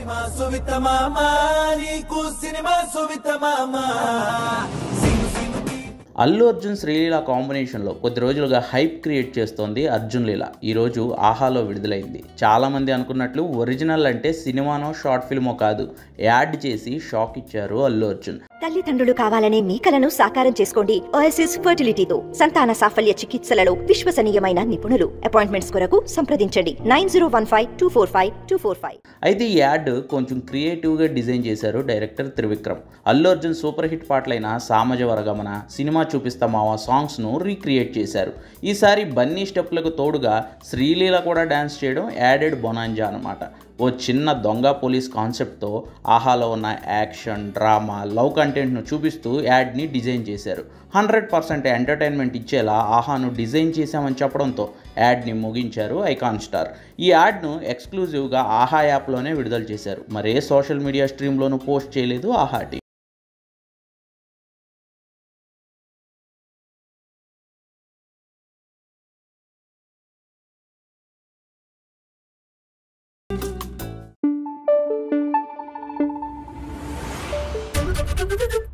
Cinema సువిత మామ నీకు సినిమా సువిత మామ సీను సీనుకి అల్లు అర్జున్ శ్రీలీల కాంబినేషన్లో కొద్ది రోజులుగా హైప్ క్రియేట్ చేస్తోంది అర్జున్ లీల ఈరోజు ఆహాలో విడుదలైంది చాలామంది అనుకున్నట్లు ఒరిజినల్ అంటే సినిమానో షార్ట్ ఫిల్మో కాదు యాడ్ చేసి షాక్ ఇచ్చారు అల్లు అర్జున్ తల్లిదండ్రులు కావాలనే మీ కలను సాకారం చేసుకోండి ఓఎస్ఎస్ ఫర్టిలిటీతో సంతాన సాఫల్య చికిత్సలలో విశ్వసనీయమైన నిపుణులు అపాయింట్మెంట్స్ కొరకు సంప్రదించండి nine zero one five two four five two four five అయితే ఈ యాడ్ కొంచెం క్రియేటివ్గా డిజైన్ చేశారు director Trivikram Allu Arjun super hit పాటలైన సామజ వరగమన సినిమా చూపిస్తామావా సాంగ్స్ను రీక్రియేట్ చేశారు ఈసారి బన్నీ స్టెప్లకు తోడుగా శ్రీలీల కూడా డ్యాన్స్ చేయడం యాడెడ్ బొనాంజా అనమాట ఓ చిన్న దొంగ పోలీస్ కాన్సెప్ట్తో ఆహాలో ఉన్న యాక్షన్ డ్రామా లవ్ కంటెంట్ను చూపిస్తూ యాడ్ని డిజైన్ చేశారు హండ్రెడ్ పర్సెంట్ ఎంటర్టైన్మెంట్ ఇచ్చేలా ఆహాను డిజైన్ చేశామని చెప్పడంతో యాడ్ని ముగించారు ఐకాన్ స్టార్ ఈ యాడ్ను ఎక్స్క్లూజివ్గా ఆహా యాప్లోనే విడుదల చేశారు మరే సోషల్ మీడియా స్ట్రీమ్లోనూ పోస్ట్ చేయలేదు ఆహా టీం Thank you.